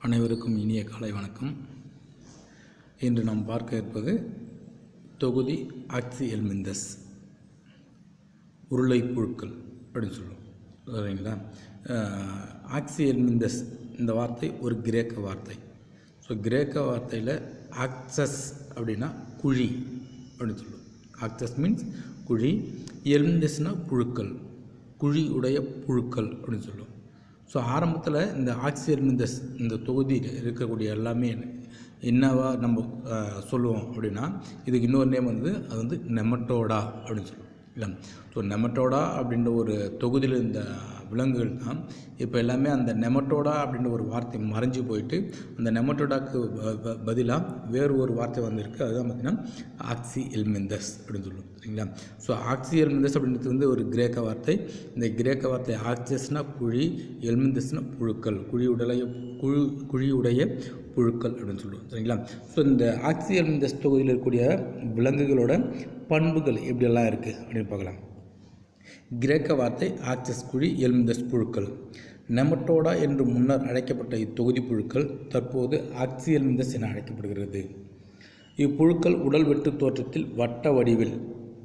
அனைவருக்கும் இனிய காலை வணக்கம் இன்று நாம் பார்க்க இருப்பது தொகுதி ஆக்சி எல்மிந்தஸ் உருளை புழுக்கள் அப்படின்னு சொல்லுவோம் சரிங்களா அஹ், ஆக்சி எல்மிந்தஸ் இந்த வார்த்தை ஒரு கிரேக்க வார்த்தை ஸோ கிரேக்க வார்த்தையில் ஆக்சஸ் அப்படின்னா குழி அப்படின்னு சொல்லுவோம் ஆக்சஸ் மீன்ஸ் குழி எல்மிந்தஸ்னால் புழுக்கள் குழி உடைய புழுக்கள் அப்படின்னு சொல்லுவோம் ஸோ ஆரம்பத்தில் இந்த ஆக்சியர்மிந்தஸ் இந்த தொகுதியில் இருக்கக்கூடிய எல்லாமே என்னவா நம்ம அஹ், சொல்லுவோம் அப்படின்னா இதுக்கு இன்னொரு நேம் வந்து அது வந்து நெமட்டோடா அப்படின்னு சொல்லுவோம் இல்லை ஸோ நெமட்டோடா அப்படின்ற ஒரு தொகுதியில் இருந்த விலங்குகள் தான் இப்போ எல்லாமே அந்த நெமட்டோடா அப்படின்ற ஒரு வார்த்தை மறைஞ்சு போயிட்டு அந்த நெமட்டோடாக்கு பதிலாக வேறு ஒரு வார்த்தை வந்திருக்கு அதுதான் பார்த்திங்கன்னா ஆக்சி எல்மிந்தஸ் அப்படின்னு சொல்லுவோம் சரிங்களா ஸோ ஆக்சி எல்மிந்தஸ் அப்படின்றது வந்து ஒரு கிரேக்க வார்த்தை இந்த கிரேக்க வார்த்தை ஆக்சஸ்னா குழி எல்மிந்தஸ்னா புழுக்கள் குழி உடலைய குழு குழியுடைய புழுக்கள் அப்படின்னு சொல்லுவோம் சரிங்களா ஸோ இந்த ஆக்சி எல்மிந்தஸ் தொகுதியில் இருக்கக்கூடிய விலங்குகளோட பண்புகள் எப்படியெல்லாம் இருக்குது அப்படின்னு பார்க்கலாம் கிரேக்க வார்த்தை ஆக்சஸ் குழி எல்மிந்தஸ் புழுக்கள் நெமட்டோடா என்று முன்னர் அழைக்கப்பட்ட இத்தொகுதி புழுக்கள் தற்போது ஆக்சியல்மிந்தஸ் என அழைக்கப்படுகிறது இப்புழுக்கள் உடல் வெட்டு தோற்றத்தில் வட்ட வடிவில்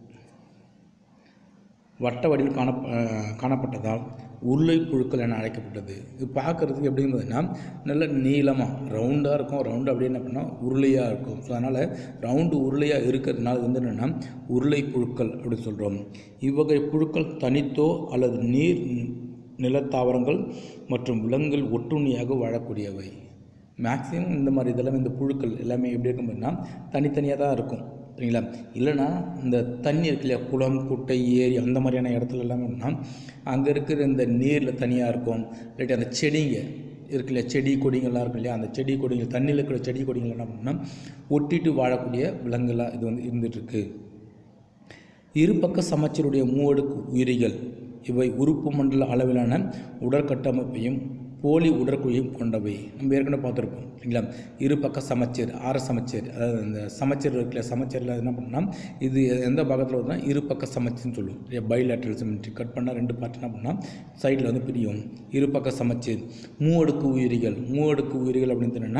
வட்ட வடிவில் காண அஹ் காணப்பட்டதால் உருளை புழுக்கள் என அழைக்கப்பட்டது இது பார்க்குறதுக்கு எப்படி இருந்ததுன்னா நல்ல நீளமாக ரவுண்டாக இருக்கும் ரவுண்டு அப்படியே என்ன பண்ணால் உருளையாக இருக்கும் ஸோ அதனால் ரவுண்டு உருளையாக இருக்கிறதுனால இது வந்து என்னென்னா உருளை புழுக்கள் அப்படின்னு சொல்கிறோம் இவ்வகை புழுக்கள் தனித்தோ அல்லது நீர் நிலத்தாவரங்கள் மற்றும் விலங்குகள் ஒட்டுண்ணியாக வாழக்கூடியவை மேக்ஸிமம் இந்த மாதிரி இதெல்லாம் இந்த புழுக்கள் எல்லாமே எப்படி இருக்கும் அப்படின்னா தனித்தனியாக தான் இருக்கும் சரிங்களா இல்லைன்னா இந்த தண்ணி இருக்கு இல்லையா குளம் குட்டை ஏரி அந்த மாதிரியான இடத்துல எல்லாமே என்னன்னா அங்கே இருக்கிற இந்த நீரில் தனியாக இருக்கும் இல்லாட்டி அந்த செடிங்க இருக்கு இல்லையா செடி கொடிங்கள்லாம் இருக்கு இல்லையா அந்த செடி கொடிகள் தண்ணியில் இருக்கிற செடி கொடிகள் என்ன பண்ணால் ஒட்டிட்டு வாழக்கூடிய விலங்குகளாக இது வந்து இருந்துகிட்ருக்கு இருபக்க சமச்சீருடைய மூவடுக்கு உயிரிகள் இவை உறுப்பு மண்டல அளவிலான உடற்கட்டமைப்பையும் போலி உடற்குழியும் கொண்டவை நம்ம ஏற்கனவே பார்த்துருப்போம் சரிங்களா இருபக்க சமச்சீர் ஆற சமச்சீர் அதாவது இந்த சமச்சீர் இருக்குல்ல சமச்சீரில் என்ன பண்ணால் இது எந்த பாகத்தில் வருதுன்னா இருபக்க சமச்சீர்னு சொல்லுவோம் பைலேட்ரல் சிமெட்ரி கட் பண்ணால் ரெண்டு பார்ட் என்ன பண்ணால் சைடில் வந்து பிரியும் இருபக்க சமச்சீர் மூவடுக்கு உயிரிகள் மூவடுக்கு உயிரிகள் அப்படின்னு என்னென்னா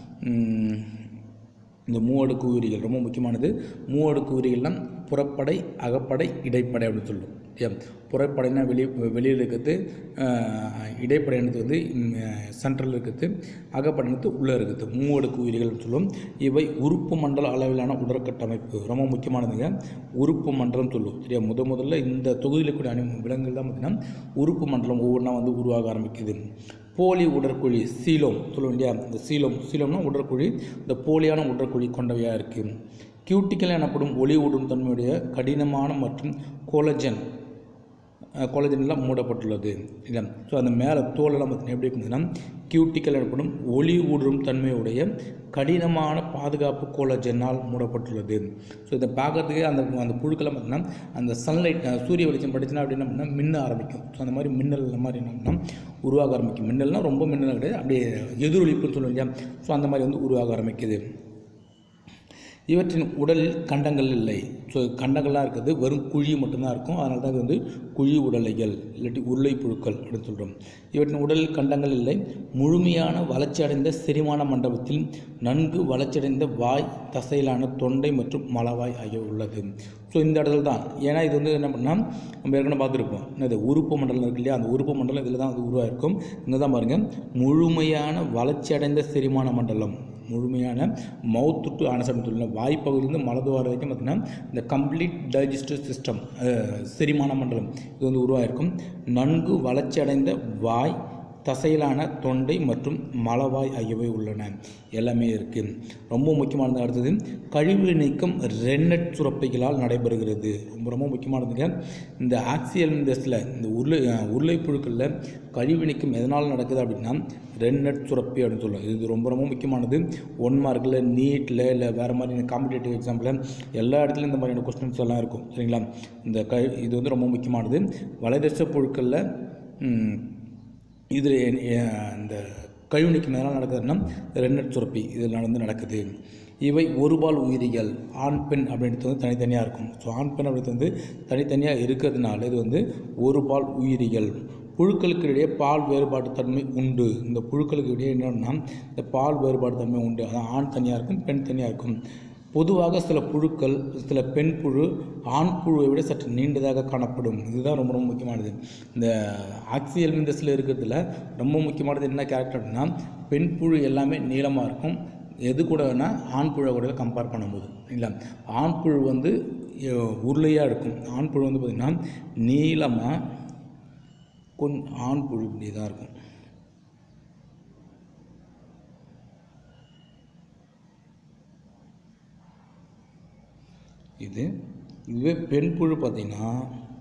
இந்த மூவடுக்கு உயிரிகள் ரொம்ப முக்கியமானது மூவடுக்கு உயிரிகள்லாம் புறப்படை அகப்படை இடைப்படை அப்படின்னு சொல்லுவோம் ஏன் புறப்படைனா வெளி வெளியில் இருக்கிறது அஹ், இடைப்படைன்றது வந்து சென்ட்ரல் இருக்கிறது அகப்படைனது உள்ளே இருக்குது மூவடுக்கு உயிரிகள்னு சொல்லுவோம் இவை உறுப்பு மண்டல அளவிலான உடற்கட்டமைப்பு ரொம்ப முக்கியமானதுங்க உறுப்பு மண்டலம் சொல்லுவோம் சரியா முத முதல்ல இந்த தொகுதியில் கூடிய அணி விலங்குகள் தான் பார்த்திங்கன்னா உறுப்பு மண்டலம் ஒவ்வொன்றா வந்து உருவாக ஆரம்பிக்குது போலி உடற்குழி சீலம் சொல்லுவோம் இல்லையா இந்த சீலம் சீலம்னா உடற்குழி இந்த போலியான உடற்குழி கொண்டவையாக இருக்குது கியூட்டிக்கல் எனப்படும் ஒளி ஊடும் தன்மையுடைய கடினமான மற்றும் கோலஜன் கோலஜன்லாம் மூடப்பட்டுள்ளது இல்லை ஸோ அந்த மேலே தோலெல்லாம் பார்த்தீங்கன்னா எப்படி இருக்குதுன்னா கியூட்டிக்கல் எனப்படும் ஒளி ஊடும் தன்மையுடைய கடினமான பாதுகாப்பு கோலஜனால் மூடப்பட்டுள்ளது ஸோ இதை பார்க்கறதுக்கே அந்த அந்த புழுக்கெல்லாம் பார்த்தீங்கன்னா அந்த சன்லைட் சூரிய வெளிச்சம் படிச்சுன்னா அப்படின்னா அப்படின்னா மின்ன ஆரம்பிக்கும் ஸோ அந்த மாதிரி மின்னல் இந்த மாதிரி என்னன்னா உருவாக ஆரம்பிக்கும் மின்னல்னால் ரொம்ப மின்னல் கிடையாது அப்படியே எதிரொலிப்புன்னு சொல்லுவோம் இல்லையா ஸோ அந்த மாதிரி வந்து உருவாக ஆரம்பிக்குது இவற்றின் உடலில் கண்டங்கள் இல்லை ஸோ கண்டங்கள்லாம் இருக்கிறது வெறும் குழி மட்டும்தான் இருக்கும் அதனால தான் இது வந்து குழி உடலைகள் இல்லாட்டி உருளை புழுக்கள் அப்படின்னு சொல்கிறோம் இவற்றின் உடலில் கண்டங்கள் இல்லை முழுமையான வளர்ச்சியடைந்த செரிமான மண்டபத்தில் நன்கு வளர்ச்சியடைந்த வாய் தசையிலான தொண்டை மற்றும் மலவாய் ஆகிய உள்ளது ஸோ இந்த இடத்துல தான் ஏன்னா இது வந்து என்ன பண்ணால் நம்ம ஏற்கனவே பார்த்துருப்போம் என்னது உறுப்பு மண்டலம் இருக்கு இல்லையா அந்த உறுப்பு மண்டலம் இதில் தான் அது உருவாயிருக்கும் இங்கே தான் பாருங்கள் முழுமையான வளர்ச்சியடைந்த செரிமான மண்டலம் முழுமையான மவுத் டு ஆனசம் சொல்லுங்கள் வாய்ப்பகுதியிலிருந்து மலதுவார வரைக்கும் பார்த்திங்கன்னா இந்த கம்ப்ளீட் டைஜஸ்டிவ் சிஸ்டம் செரிமான மண்டலம் இது வந்து உருவாயிருக்கும் நன்கு வளர்ச்சி அடைந்த வாய் தசையிலான தொண்டை மற்றும் மலவாய் ஆகியவை உள்ளன எல்லாமே இருக்குது ரொம்ப முக்கியமானது அடுத்தது கழிவு நீக்கம் ரென்னட் சுரப்பைகளால் நடைபெறுகிறது ரொம்ப ரொம்ப முக்கியமானதுங்க இந்த ஆக்சியல் இண்டஸ்டில் இந்த உருளை உருளை புழுக்களில் கழிவு நீக்கம் எதனால் நடக்குது அப்படின்னா ரென்னட் சுரப்பி அப்படின்னு சொல்லுவோம் இது ரொம்ப ரொம்ப முக்கியமானது ஒன் மார்க்கில் நீட்டில் இல்லை வேறு மாதிரி காம்படிட்டிவ் எக்ஸாம்பிள் எல்லா இடத்துலையும் இந்த மாதிரியான கொஸ்டின்ஸ் எல்லாம் இருக்கும் சரிங்களா இந்த க இது வந்து ரொம்ப முக்கியமானது வலைதச புழுக்களில் இதில் இந்த கழிவு நீக்கம் எதனால் நடக்குதுன்னா ரென்னட் சுரப்பி இதில் நடந்து நடக்குது இவை ஒருபால் உயிரிகள் ஆண் பெண் அப்படின்றது வந்து தனித்தனியாக இருக்கும் ஸோ ஆண் பெண் அப்படின்றது வந்து தனித்தனியாக இருக்கிறதுனால இது வந்து ஒருபால் உயிரிகள் புழுக்களுக்கு இடையே பால் வேறுபாடு தன்மை உண்டு இந்த புழுக்களுக்கு இடையே என்னன்னா இந்த பால் வேறுபாடு தன்மை உண்டு அதான் ஆண் தனியாக இருக்கும் பெண் தனியாக இருக்கும் பொதுவாக சில புழுக்கள் சில பெண் புழு ஆண் புழுவை விட சற்று நீண்டதாக காணப்படும் இதுதான் ரொம்ப ரொம்ப முக்கியமானது இந்த ஆக்சியல் மிந்தஸில் இருக்கிறதுல ரொம்ப முக்கியமானது என்ன கேரக்டர் அப்படின்னா பெண் புழு எல்லாமே நீளமாக இருக்கும் எது கூட வேணால் ஆண் புழை கூட கம்பேர் பண்ணும்போது இல்லை ஆண் புழு வந்து எ- உருளையாக இருக்கும் ஆண் புழு வந்து பார்த்திங்கன்னா நீளமாக கொஞ் ஆண் புழு இப்படி தான் இருக்கும் இது இதுவே பெண் புழு பார்த்திங்கன்னா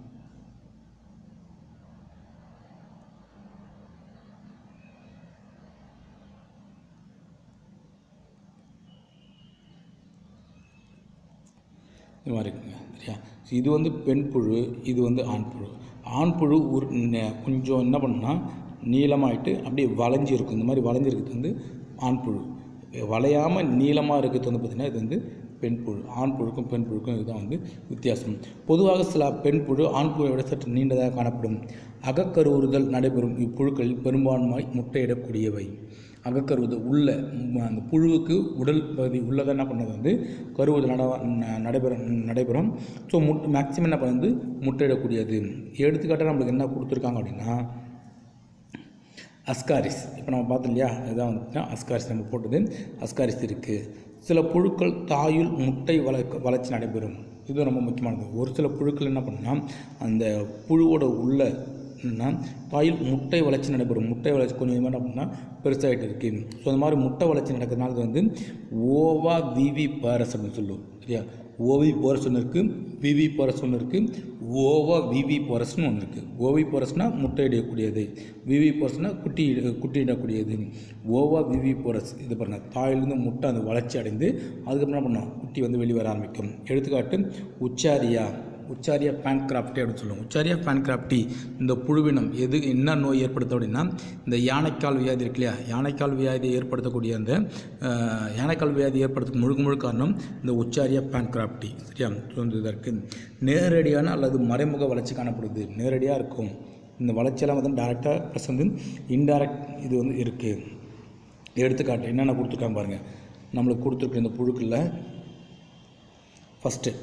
இது மாதிரி இருக்குங்க சரியா இது வந்து பெண் புழு இது வந்து ஆண் புழு ஆண் புழு ஒரு நெ- கொஞ்சம் என்ன பண்ணுன்னா நீளமாயிட்டு அப்படியே வளைஞ்சு இருக்கும் இந்த மாதிரி வளைஞ்சிருக்கிறது வந்து ஆண் புழு வளையாமல் நீளமாக இருக்கிறது வந்து பார்த்திங்கன்னா இது வந்து பெண் புழு ஆண் புழுக்கும் பெண் புழுக்கும் இதுதான் வந்து வித்தியாசம் பொதுவாக சில பெண் புழு ஆண் புழுவை விட சற்று நீண்டதாக காணப்படும் அகக்கருவுறுதல் நடைபெறும் இப்புழுக்களில் பெரும்பான்மை முட்டையிடக்கூடியவை அகக்கருவுதல் உள்ள ம், அந்த புழுவுக்கு உடல் பகுதி உள்ளதை என்ன பண்ணது வந்து கருவுதல் நட ந- நடைபெறும் நடைபெறும் ஸோ முட் மேக்ஸிமம் என்ன பண்ணுது முட்டையிடக்கூடியது எடுத்துக்காட்டாக நம்மளுக்கு என்ன கொடுத்துருக்காங்க அப்படின்னா அஸ்காரிஸ் இப்போ நம்ம பார்த்தோம் இல்லையா இதுதான் வந்து அஸ்காரிஸ் நம்ம போட்டது அஸ்காரிஸ் இருக்குது சில புழுக்கள் தாயுள் முட்டை வளர்க்க வளர்ச்சி நடைபெறும் இது ரொம்ப முக்கியமானது ஒரு சில புழுக்கள் என்ன பண்ணுன்னா அந்த புழுவோட உள்ள என்னன்னா தாயில் முட்டை வளர்ச்சி நடைபெறும் முட்டை வளர்ச்சி கொஞ்சம் கொஞ்சமாக என்ன பண்ணால் பெருசாகிட்டு இருக்குது ஸோ அந்த மாதிரி முட்டை வளர்ச்சி நடக்கிறதுனால இது வந்து ஓவா விவி பாரஸ் அப்படின்னு சொல்லுவோம் சரியா ஓவி போரஸ் ஒன்று இருக்குது விவி போரஸ் ஒன்று இருக்குது ஓவா விவி போரஸ்னு ஒன்று இருக்குது ஓவி போரஸ்னால் முட்டையிடக்கூடியது விவி போரஸ்னால் குட்டி குட்டியிடக்கூடியது ஓவா விவி போரஸ் இது பாருங்கள் தாயிலிருந்து முட்டை அந்த வளர்ச்சி அடைந்து அதுக்கப்புறம் என்ன பண்ணோம் குட்டி வந்து வெளியே வர ஆரம்பிக்கும் எடுத்துக்காட்டு உச்சாரியா உச்சாரியா பேன்கிராப்டி அப்படின்னு சொல்லுவோம் உச்சாரியா பேன்கிராப்டி இந்த புழுவினம் எது என்ன நோய் ஏற்படுத்தும் அப்படின்னா இந்த யானைக்கால் வியாதி இருக்கு இல்லையா யானைக்கால் வியாதியை ஏற்படுத்தக்கூடிய அந்த அஹ், யானைக்கால் வியாதி ஏற்படுத்த முழுக்க முழுக்க காரணம் இந்த உச்சாரியா பேன்கிராப்டி சரியா ஸோ இந்த இதற்கு நேரடியான அல்லது மறைமுக வளர்ச்சி காணப்படுது நேரடியாக இருக்கும் இந்த வளர்ச்சியெல்லாம் வந்து டேரெக்டாக ப்ளஸ் வந்து இன்டைரக்ட் இது வந்து இருக்குது எடுத்துக்காட்டு என்னென்ன கொடுத்துருக்காங்க பாருங்கள் நம்மளுக்கு கொடுத்துருக்க இந்த புழுக்களில் first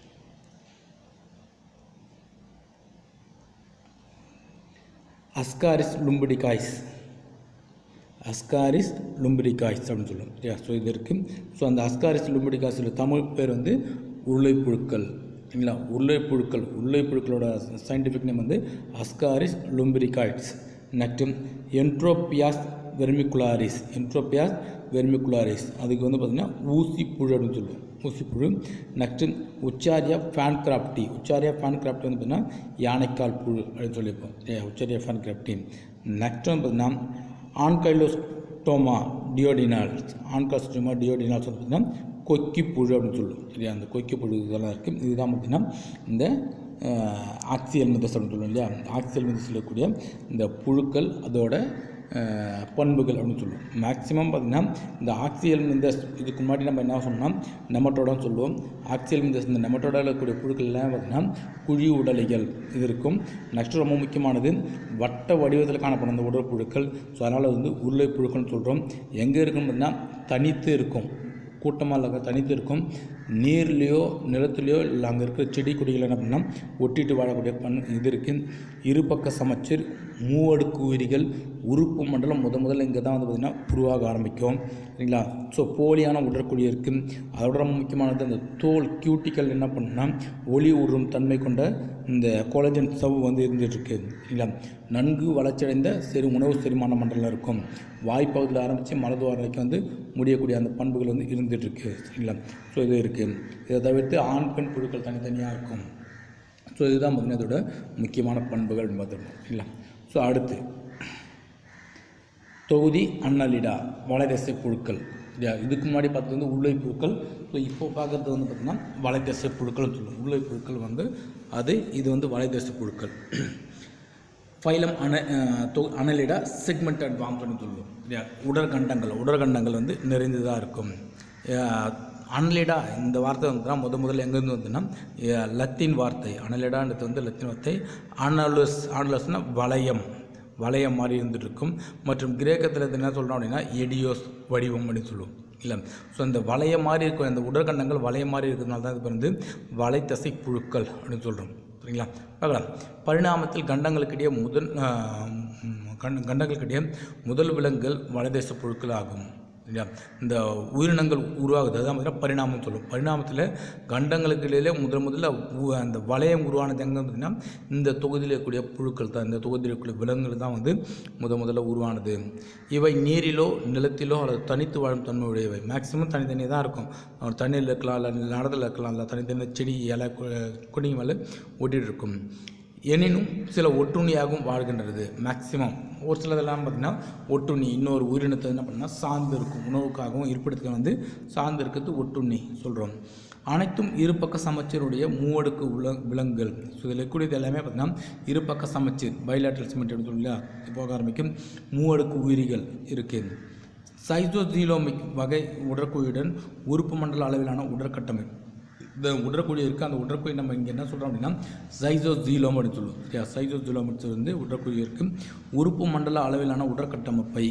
Ascaris lumbricoides Ascaris lumbricoides அப்படின்னு சொல்லுவோம் சரியா ஸோ இது இருக்குது ஸோ அந்த அஸ்காரிஸ் லும்பிடிகாய்ஸில் தமிழ் பேர் வந்து உருளைப்புழுக்கள் சரிங்களா உருளைப்புழுக்கள் உருளைப்புழுக்களோட சயின்டிஃபிக் நேம் வந்து Ascaris lumbricoides next Enterobius vermicularis Enterobius vermicularis அதுக்கு வந்து பார்த்திங்கன்னா ஊசி புழு அப்படின்னு சொல்லுவோம் ஊசி புழு next Wuchereria bancrofti Wuchereria bancrofti வந்து பார்த்திங்கன்னா யானைக்கால் புழு அப்படின்னு சொல்லியிருப்போம் சரியா உச்சாரியா ஃபேன் கிராப்டி நெக்ஸ்ட் வந்து பார்த்திங்கன்னா ஆன்கைலோஸ்டோமா டியோடினால்ஸ் ஆன்காஸ்டோமா டியோடினால்ஸ் வந்து பார்த்திங்கன்னா கொக்கி புழு அப்படின்னு சொல்லுவோம் சரியா அந்த கொக்கி புழு இதெல்லாம் இருக்குது இதுதான் பார்த்திங்கன்னா இந்த ஆக்சியல் மிதஸ் அப்படின்னு சொல்லுவோம் இல்லையா ஆக்சியல் மிதஸ் சொல்லக்கூடிய இந்த புழுக்கள் அதோட அஹ், பண்புகள் அப்படின்னு சொல்லுவோம் மேக்ஸிமம் பார்த்திங்கன்னா இந்த ஆக்சியல் மிந்தஸ் இதுக்கு முன்னாடி நம்ம என்ன சொன்னோம் நெமட்டோடான்னு சொல்லுவோம் ஆக்சியல் மிந்தஸ் இந்த நெமட்டோடாவில் இருக்கக்கூடிய புழுக்கள் எல்லாம் பார்த்திங்கன்னா குழி உடலைகள் இது இருக்கும் நெக்ஸ்ட் ரொம்ப முக்கியமானது வட்ட வடிவத்தில் காணப்படும் அந்த உடற்புழுக்கள் ஸோ அதனால் வந்து உருளை புழுக்கள்னு சொல்கிறோம் எங்கே இருக்குன்னு பார்த்தீங்கன்னா தனித்து இருக்கும் கூட்டமாக இல்லாத தனித்து இருக்கும் நீர்லேயோ நிலத்துலேயோ இல்லை அங்கே இருக்கிற செடி கொடிகள் என்ன பண்ணால் ஒட்டிட்டு வாழக்கூடிய பண் இது இருக்குது இருபக்க சமச்சீர் மூவடுக்கு உயிரிகள் உறுப்பு மண்டலம் முத முதல்ல இங்கே தான் வந்து பார்த்திங்கன்னா உருவாக ஆரம்பிக்கும் சரிங்களா ஸோ போலியான உடற்குழி இருக்குது அதோட ரொம்ப முக்கியமானது அந்த தோல் கியூட்டிக்கல் என்ன பண்ணுன்னா ஒளி ஊறும் தன்மை கொண்ட இந்த கோலஜன் சவ்வு வந்து இருந்துகிட்ருக்கு சரிங்களா நன்கு வளர்ச்சியடைந்த சிறு உணவு செரிமான மண்டலம் இருக்கும் வாய்ப்பகுதியில் ஆரம்பித்து மலதுவாரம் வரைக்கும் வந்து முடியக்கூடிய அந்த பண்புகள் வந்து இருந்துகிட்ருக்கு சரிங்களா ஸோ இது இருக்குது இதை தவிர்த்து ஆண் பெண் புழுக்கள் தனித்தனியாக இருக்கும் ஸோ இதுதான் பார்த்திங்கன்னா இதோட முக்கியமான பண்புகள் பார்த்துருக்கோம் சரிங்களா ஸோ அடுத்து தொகுதி அன்னலிடா வலைதசை புழுக்கள் இல்லையா இதுக்கு முன்னாடி பார்த்தது வந்து உள்ளை புழுக்கள் ஸோ இப்போ பார்க்குறது வந்து பார்த்திங்கன்னா வலைதசை புழுக்கள்னு சொல்லுவோம் உள்ளை புழுக்கள் வந்து அது இது வந்து வலைதசை புழுக்கள் ஃபைலம் அன அஹ், தொ அனலிடா செக்மெண்டட் வாம்பன்னு சொல்லுவோம் இல்லையா உடற்கண்டங்கள் உடற்கண்டங்கள் வந்து நிறைந்ததாக இருக்கும் அஹ், அனலிடா இந்த வார்த்தை வந்து முத முதல்ல எங்கேருந்து வந்துன்னா அஹ், லத்தீன் வார்த்தை அனலிடான்றது வந்து லத்தீன் வார்த்தை ஆனலுஸ் ஆனலுஸ்னால் வளையம் வளையம் மாதிரி இருந்துட்டு இருக்கும் மற்றும் கிரேக்கத்தில் இது என்ன சொல்கிறோம் அப்படின்னா எடியோஸ் வடிவம் அப்படின்னு சொல்லுவோம் இல்லை ஸோ இந்த வளைய மாதிரி இருக்கிற அந்த உடற்கண்டங்கள் வளைய மாதிரி இருக்கிறதுனால தான் இது வந்து வலைத்தசை புழுக்கள் அப்படின்னு சொல்கிறோம் சரிங்களா பார்க்கலாம் பரிணாமத்தில் கண்டங்களுக்கிடையே முதல் ஆஹ், ம், கண்ட கண்டங்களுக்கிடையே முதல் விலங்குகள் வலைதேச புழுக்கள் ஆகும் இல்லையா இந்த உயிரினங்கள் உருவாகுது அதான் பார்த்தீங்கன்னா பரிணாமம் சொல்லும் பரிணாமத்தில் கண்டங்களுக்கு இடையிலே முதல் முதல்ல உ- அந்த வளையம் உருவானது எங்கே பார்த்தீங்கன்னா இந்த தொகுதியில் இருக்கக்கூடிய புழுக்கள் தான் இந்த தொகுதியில் இருக்கக்கூடிய விலங்குகள் தான் வந்து முத முதல்ல உருவானது இவை நீரிலோ நிலத்திலோ அல்லது தனித்து வாழும் தன்மை உடையவை மேக்ஸிமம் தனித்தனி தான் இருக்கும் ஒரு தண்ணியில் இருக்கலாம் இல்லை நடத்தில் இருக்கலாம் இல்லை தனித்தனி செடி இலை கு- கொடி மேலே ஒட்டிகிட்டு இருக்கும் எனினும் சில ஒட்டுண்ணியாகவும் வாழ்கின்றது மேக்ஸிமம் ஒரு சிலதெல்லாம் பார்த்திங்கன்னா ஒட்டுண்ணி இன்னொரு உயிரினத்தை என்ன பண்ணால் சார்ந்து இருக்கும் உணவுக்காகவும் இருப்பிடத்துக்கு வந்து சார்ந்து இருக்கிறது ஒட்டுண்ணி சொல்கிறோம் அனைத்தும் இருபக்க சமச்சீருடைய மூவடுக்கு உல விலங்குகள் ஸோ இதில் இருக்கக்கூடியது எல்லாமே பார்த்திங்கன்னா இருபக்க சமச்சீர் பைலாட்ரல் சிமெண்ட் சொல்லி இல்லையா இப்போ ஆரம்பிக்கும் மூவடுக்கு உயிரிகள் இருக்குது சைசோஜீலோமிக் வகை உடற்குழியுடன் உறுப்பு மண்டல அளவிலான உடற்கட்டமைப்பு இந்த உடற்குழி இருக்குது அந்த உடற்குழி நம்ம இங்கே என்ன சொல்கிறோம் அப்படின்னா சைசோஜீலோம் அப்படின்னு சொல்லுவோம் சரியா சைசோஜீலோம் வந்து உடற்குழி இருக்குது உறுப்பு மண்டல அளவிலான உடற்கட்டமைப்பை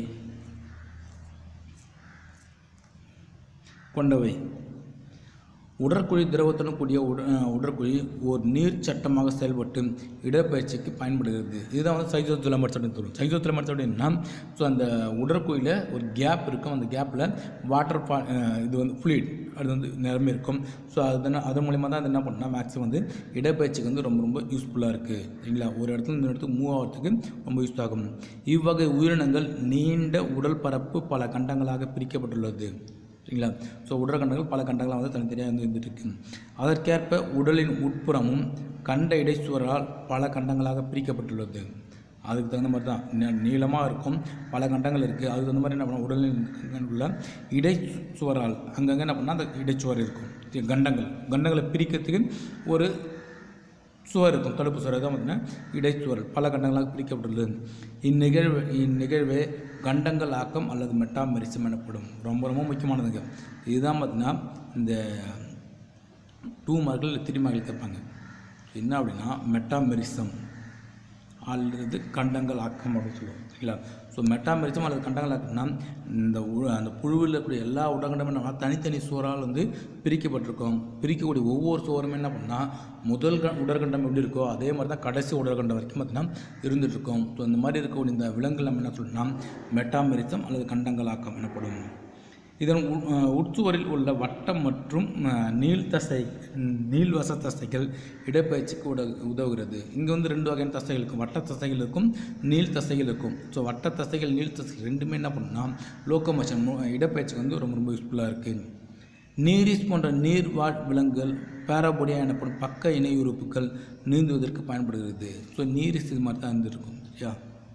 கொண்டவை உடற்குழி திரவத்துடன் கூடிய உட அஹ் உடற்குழி ஒரு நீர் சட்டமாக செயல்பட்டு இடப்பெயர்ச்சிக்கு பயன்படுகிறது இதுதான் வந்து சைசோத்துலமர்ஸ் அப்படின்னு சொல்லுவோம் சைசோத்துலமர்ஸ் அப்படின்னா ஸோ அந்த உடற்குழியில் ஒரு கேப் இருக்கும் அந்த கேப்பில் வாட்டர் பா அஹ் இது வந்து ஃப்ளூயிட் அது வந்து நிரம்பி இருக்கும் ஸோ அது அது மூலிமா தான் அது என்ன பண்ணால் மேக்ஸிமம் வந்து இடப்பெயர்ச்சிக்கு வந்து ரொம்ப ரொம்ப யூஸ்ஃபுல்லாக இருக்குது சரிங்களா ஒரு இடத்துல இந்த இடத்துக்கு மூவ் ஆகிறதுக்கு ரொம்ப யூஸ் ஆகும் இவ்வகை உயிரினங்கள் நீண்ட உடல் பரப்பு பல கண்டங்களாக பிரிக்கப்பட்டுள்ளது சரிங்களா ஸோ உடற்கண்டங்கள் பல கண்டங்களாக வந்து தனித்தனியாக வந்து இருந்துட்டு இருக்கு அதற்கேற்ப உடலின் உட்புறமும் கண்ட இடைச்சுவரால் பல கண்டங்களாக பிரிக்கப்பட்டுள்ளது அதுக்கு தகுந்த மாதிரி தான் நீ- நீளமாக இருக்கும் பல கண்டங்கள் இருக்குது அதுக்கு தகுந்த மாதிரி என்ன பண்ணணும் உடலின் உள்ள இடைச்சுவரால் அங்கங்கே என்ன பண்ணால் அந்த இடைச்சுவர் இருக்கும் இது கண்டங்கள் கண்டங்களை பிரிக்கிறதுக்கு ஒரு சுவர் இருக்கும் தடுப்பு சுவர் தான் பார்த்தீங்கன்னா இடைச்சுவர் பல கண்டங்களாக பிரிக்கப்பட்டுள்ளது இந்நிகழ்வு இந்நிகழ்வே கண்டங்கள் ஆக்கம் அல்லது மெட்டாமெரிசம் எனப்படும் ரொம்ப ரொம்ப முக்கியமானதுங்க இதுதான் பார்த்தீங்கன்னா இந்த டூ மார்க்கில் த்ரீ மார்க்கில் கேட்பாங்க என்ன அப்படின்னா மெட்டாமெரிசம் அல்லது கண்டங்கள் ஆக்கம் அப்படின்னு சொல்லுவோம் சரிங்களா ஸோ மெட்டாமெரிசம் அல்லது கண்டங்கள் ஆக்கம்னா இந்த உ அந்த புழுவில் இருக்கக்கூடிய எல்லா உடகண்டமும் நம்ம தனித்தனி சுவரால் வந்து பிரிக்கப்பட்டிருக்கோம் பிரிக்கக்கூடிய ஒவ்வொரு சுவருமே என்ன பண்ணால் முதல் க உடற்கண்டம் எப்படி இருக்கோ அதே மாதிரி தான் கடைசி உடற்கண்டம் வரைக்கும் பார்த்தீங்கன்னா இருந்துகிட்ருக்கோம் ஸோ இந்த மாதிரி இருக்கக்கூடிய இந்த விலங்குகள் நம்ம என்ன சொல்லணும்னா மெட்டாமெரிசம் அல்லது கண்டங்கள் ஆக்கம் எனப்படும் இதன் உ- அஹ் உட்சுவரில் உள்ள வட்டம் மற்றும் அஹ், நீள்தசை ம், நீள்வச தசைகள் இடப்பெயர்ச்சிக்கு உத உதவுகிறது இங்கே வந்து ரெண்டு வகையான தசைகள் இருக்கும் வட்ட தசைகள் இருக்கும் நீள் தசைகள் இருக்கும் ஸோ வட்ட தசைகள் நீள் தசைகள் ரெண்டுமே என்ன பண்ணுன்னா லோக்கோமோஷன் இடப்பெயர்ச்சிக்கு வந்து ரொம்ப ரொம்ப யூஸ்ஃபுல்லாக இருக்குது நீரிஸ் போன்ற நீர்வாழ் விலங்குகள் பேராபோடியா எனப்படும் பக்க இணை உறுப்புகள் நீந்துவதற்கு பயன்படுகிறது ஸோ நீரிஸ் இது மாதிரி தான் இருந்திருக்கும் சரியா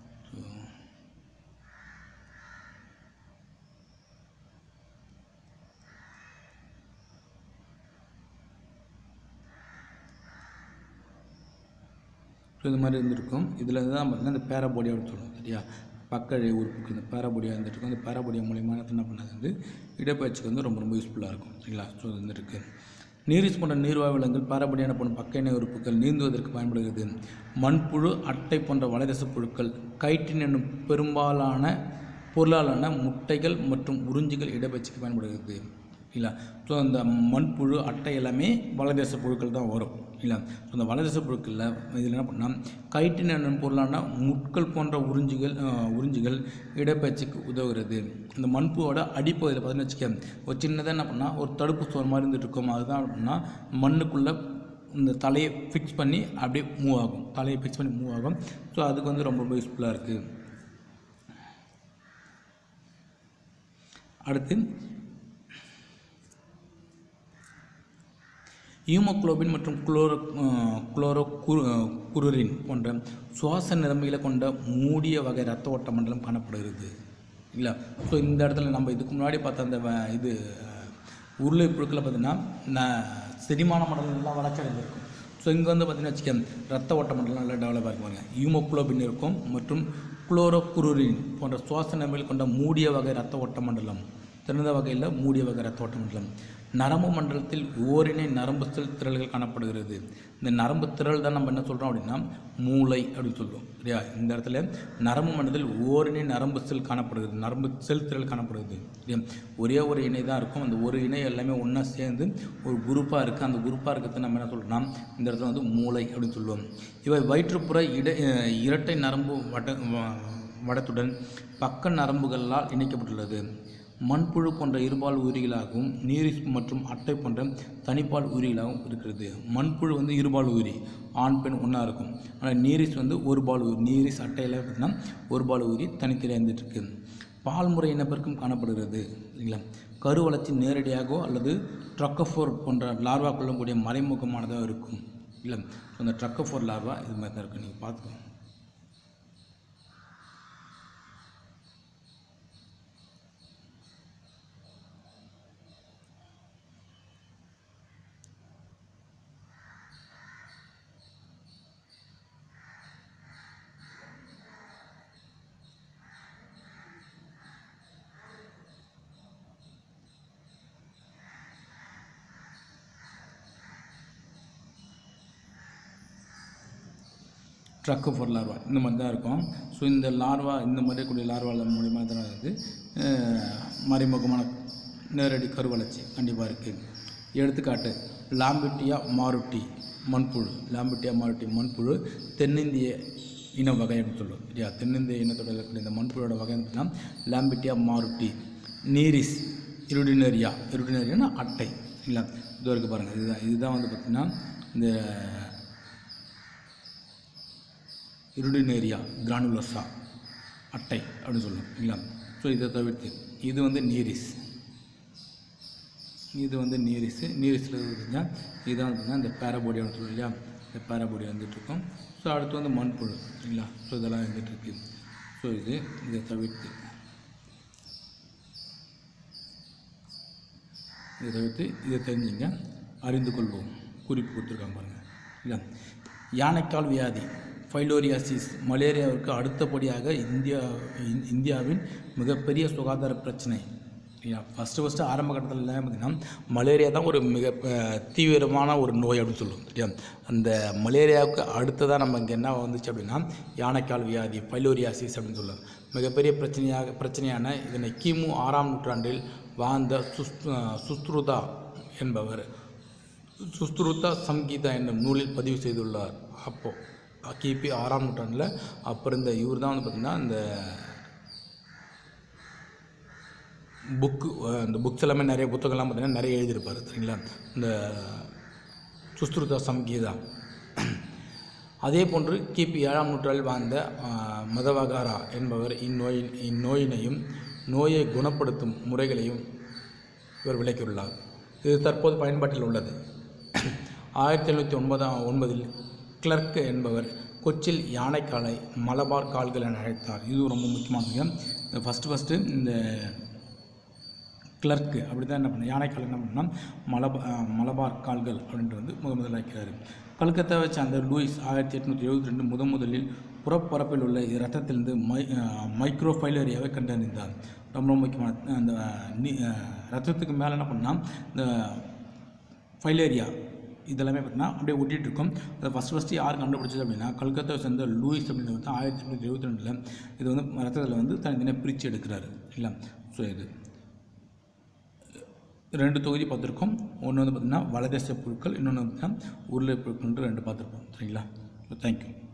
ஸோ இது மாதிரி இருந்திருக்கும் இதில் தான் பார்த்தீங்கன்னா இந்த பேராபோடியா அப்படின்னு சொல்லுவோம் சரியா பக்கழி உறுப்புக்கு இந்த பேராபோடியா இருந்துருக்கும் இந்த பேராபோடியா மூலியமா என்ன பண்ணது வந்து இடப்பெயர்ச்சிக்கு வந்து ரொம்ப ரொம்ப யூஸ்ஃபுல்லாக இருக்கும் சரிங்களா ஸோ இது வந்துருக்கு நீரிஸ் போன்ற நீர்வாழ் விலங்குகள் பாரபடியான எனப்படும் பக்க இணை உறுப்புகள் நீந்துவதற்கு பயன்படுகிறது மண்புழு அட்டை போன்ற வலைதச புழுக்கள் கைட்டின் என்னும் பெரும்பாலான பொருளாலான முட்டைகள் மற்றும் உறிஞ்சுகள் இடப்பெயர்ச்சிக்கு பயன்படுகிறது இல்லை ஸோ அந்த மண்புழு அட்டை எல்லாமே வலதேச புழுக்கள் தான் வரும் இல்லை ஸோ அந்த வலதேச புழுக்களில் இதில் என்ன பண்ணால் கைட்டின் என்னும் பொருளான முட்கள் போன்ற உறிஞ்சுகள் அஹ், உறிஞ்சுகள் இடப்பெயர்ச்சிக்கு உதவுகிறது இந்த மண்புவோட அடிப்பகுதியில் பார்த்தீங்கன்னு வச்சுக்க ஒரு சின்னதாக என்ன பண்ணால் ஒரு தடுப்பு சோறு மாதிரி இருந்துட்டு இருக்கும் அதுதான் அப்படின்னா மண்ணுக்குள்ளே இந்த தலையை ஃபிக்ஸ் பண்ணி அப்படியே மூவ் ஆகும் தலையை ஃபிக்ஸ் பண்ணி மூவ் ஆகும் ஸோ அதுக்கு வந்து ரொம்ப ரொம்ப யூஸ்ஃபுல்லாக இருக்குது அடுத்து ஹீமோகுளோபின் மற்றும் குளோரோ அஹ், குளோரோ குரு அஹ், குருரின் போன்ற சுவாச நிலைமைகளை கொண்ட மூடிய வகை ரத்த ஓட்ட மண்டலம் காணப்படுகிறது இல்லை ஸோ இந்த இடத்துல நம்ம இதுக்கு முன்னாடி பார்த்த அந்த வ- இது அஹ், உருளை புழுக்களை பார்த்தீங்கன்னா ந- செரிமான மண்டலம் எல்லாம் வளர்ச்சி அடைஞ்சிருக்கும் ஸோ இங்கே வந்து பார்த்தீங்கன்னா வச்சுக்க ரத்த ஓட்ட மண்டலம் நல்லா டெவலப் ஆகி பாருங்க ஹீமோகுளோபின் இருக்கும் மற்றும் குளோரோகுருரின் போன்ற சுவாச நிலைமைகள் கொண்ட மூடிய வகை ரத்த ஓட்ட மண்டலம் திறந்த வகையில் மூடிய வகை ரத்த ஓட்ட மண்டலம் நரம்பு மண்டலத்தில் ஓரினை நரம்பு செல் திரள்கள் காணப்படுகிறது இந்த நரம்பு திரள் தான் நம்ம என்ன சொல்கிறோம் அப்படின்னா மூளை அப்படின்னு சொல்லுவோம் சரியா இந்த இடத்துல நரம்பு மண்டலத்தில் ஓரினை நரம்பு செல் காணப்படுகிறது நரம்பு செல் திரள் காணப்படுகிறது சரியா ஒரே ஒரு இணை தான் இருக்கும் அந்த ஒரு இணை எல்லாமே ஒன்றா சேர்ந்து ஒரு குரூப்பாக இருக்குது அந்த குரூப்பாக இருக்கிறது நம்ம என்ன சொல்கிறோம்னா இந்த இடத்துல வந்து மூளை அப்படின்னு சொல்லுவோம் இவை வயிற்றுப்புற இட அஹ் இரட்டை நரம்பு வட வ- வடத்துடன் பக்க நரம்புகளால் இணைக்கப்பட்டுள்ளது மண்புழு போன்ற இருபால் உயிரிகளாகவும் நீரிஸ் மற்றும் அட்டை போன்ற தனிப்பால் உயிரிகளாகவும் இருக்கிறது மண்புழு வந்து இருபால் உயிரி ஆண் பெண் ஒன்றா இருக்கும் ஆனால் நீரிஸ் வந்து ஒரு பால் உயிரி நீரிஸ் அட்டையில் பார்த்தீங்கன்னா ஒரு பால் உயிரி தனித்தனியாக இருந்துட்டு இருக்கு பால்முறை இனப்பெருக்கம் காணப்படுகிறது சரிங்களா கரு வளர்ச்சி நேரடியாகவோ அல்லது ட்ரக்கஃபோர் போன்ற லார்வா கொள்ளக்கூடிய மறைமுகமானதாக இருக்கும் இல்லை அந்த ட்ரக்கஃபோர் லார்வா இது மாதிரி தான் இருக்குது நீங்கள் பார்த்துக்கோங்க ட்ரக்கு ஃபார் லார்வா இந்த மாதிரி தான் இருக்கும் ஸோ இந்த லார்வா இந்த மாதிரி இருக்கக்கூடிய லார்வா மூலியமாக தான் வந்து அஹ், மறைமுகமான நேரடி கருவளர்ச்சி கண்டிப்பாக இருக்குது எடுத்துக்காட்டு லாம்பிட்டியா மாருட்டி மண்புழு லாம்பிட்டியா மாருட்டி மண்புழு தென்னிந்திய இன வகை அப்படின்னு சொல்லுவோம் இல்லையா தென்னிந்திய இனத்தோட இருக்கக்கூடிய இந்த மண்புழுவோட வகை பார்த்தீங்கன்னா லாம்பிட்டியா மாருட்டி நீரிஸ் இருடினரியா இருடினரியானா அட்டை இல்லை இது வரைக்கும் பாருங்கள் இதுதான் இதுதான் வந்து பார்த்திங்கன்னா இந்த இருடினேரியா கிரானுலோசா அட்டை அப்படின்னு சொல்லுவோம் இல்லைங்களா ஸோ இதை தவிர்த்து இது வந்து நீரிஸ் இது வந்து நீரிஸு நீரிஸில் இருக்குதுன்னா இதுதான் பார்த்தீங்கன்னா இந்த பேரபோடியான்னு சொல்லுவோம் இல்லையா இந்த பேரபோடியா வந்துட்டுருக்கோம் ஸோ அடுத்து வந்து மண்புழு சரிங்களா ஸோ இதெல்லாம் இருந்துகிட்ருக்கு ஸோ இது இதை தவிர்த்து இதை தவிர்த்து இதை தெரிஞ்சுங்க அறிந்து கொள்வோம் குறிப்பு கொடுத்துருக்காங்க பாருங்கள் இல்லை யானைக்கால் வியாதி ஃபைலோரியாசிஸ் மலேரியாவிற்கு அடுத்தபடியாக இந்தியா இந்- இந்தியாவின் மிகப்பெரிய சுகாதார பிரச்சனை ஃபஸ்ட்டு ஃபஸ்ட்டு ஆரம்ப கட்டத்தில் பார்த்திங்கன்னா மலேரியா தான் ஒரு மிக அஹ், தீவிரமான ஒரு நோய் அப்படின்னு சொல்லுவோம் சரியா அந்த மலேரியாவுக்கு அடுத்ததாக நம்ம இங்கே என்ன வந்துச்சு அப்படின்னா யானைக்கால் வியாதி ஃபைலோரியாசிஸ் அப்படின்னு சொல்லுவோம் மிகப்பெரிய பிரச்சனையாக பிரச்சனையான இதனை கிமு ஆறாம் நூற்றாண்டில் வாழ்ந்த சுஸ் அஹ், சுஸ்ருதா என்பவர் சுஸ்ருதா சம்கீதா என்னும் நூலில் பதிவு செய்துள்ளார் அப்போது கிபி ஆறாம் நூற்றாண்டில் அப்போ இருந்த இவர் தான் வந்து பார்த்திங்கன்னா இந்த புக்கு இந்த புக்ஸ் எல்லாமே நிறைய புத்தகம்லாம் பார்த்திங்கன்னா நிறைய எழுதியிருப்பார் சரிங்களா இந்த சுஸ்ருதா சம்கீதா அதே போன்று கிபி ஏழாம் நூற்றாண்டில் வாழ்ந்த ஆஹ், மதவகாரா என்பவர் இந்நோயின் இந்நோயினையும் நோயை குணப்படுத்தும் முறைகளையும் இவர் விளக்கியுள்ளார் இது தற்போது பயன்பாட்டில் உள்ளது ஆயிரத்தி எழுநூற்றி ஒன்பதாம் ஒன்பதில் கிளர்க் என்பவர் கொச்சில் யானைக்காலை மலபார் கால்கள் என அழைத்தார் இது ரொம்ப முக்கியமானது ஃபஸ்ட்டு ஃபஸ்ட்டு இந்த கிளர்க்கு அப்படி தான் என்ன பண்ண யானைக்கால் என்ன பண்ணால் மலபா அஹ் மலபார் கால்கள் அப்படின்ட்டு வந்து முத முதல்ல வைக்கிறாரு கல்கத்தாவை சேர்ந்த லூயிஸ் ஆயிரத்தி எட்நூற்றி எழுபத்தி ரெண்டு முத முதலில் புறப்பரப்பில் உள்ள இரத்தத்திலிருந்து மை மைக்ரோஃபைலரியாவை கண்டறிந்தார் ரொம்ப ரொம்ப முக்கியமான அந்த நீ அஹ் ரத்தத்துக்கு மேலே என்ன பண்ணால் இந்த ஃபைலேரியா இதெல்லாமே பார்த்தீங்கன்னா அப்படியே ஒட்டிகிட்டு இருக்கும் அதை ஃபஸ்ட் ஃபஸ்ட்டு யார் கண்டுபிடிச்சது அப்படின்னா கல்கத்தாவை சேர்ந்த லூயிஸ் அப்படின்றது வந்து ஆயிரத்தி எட்நூற்றி எழுபத்தி ரெண்டில் இது வந்து ரத்தத்தில் வந்து தனித்தனியாக பிரித்து எடுக்கிறாரு இல்லை ஸோ இது ரெண்டு தொகுதி பார்த்துருக்கோம் ஒன்று வந்து பார்த்திங்கன்னா வலதேச புழுக்கள் இன்னொன்று வந்து பார்த்திங்கன்னா உருளை புழுக்கள்ன்ட்டு ரெண்டு பார்த்துருப்போம் சரிங்களா தேங்க்யூ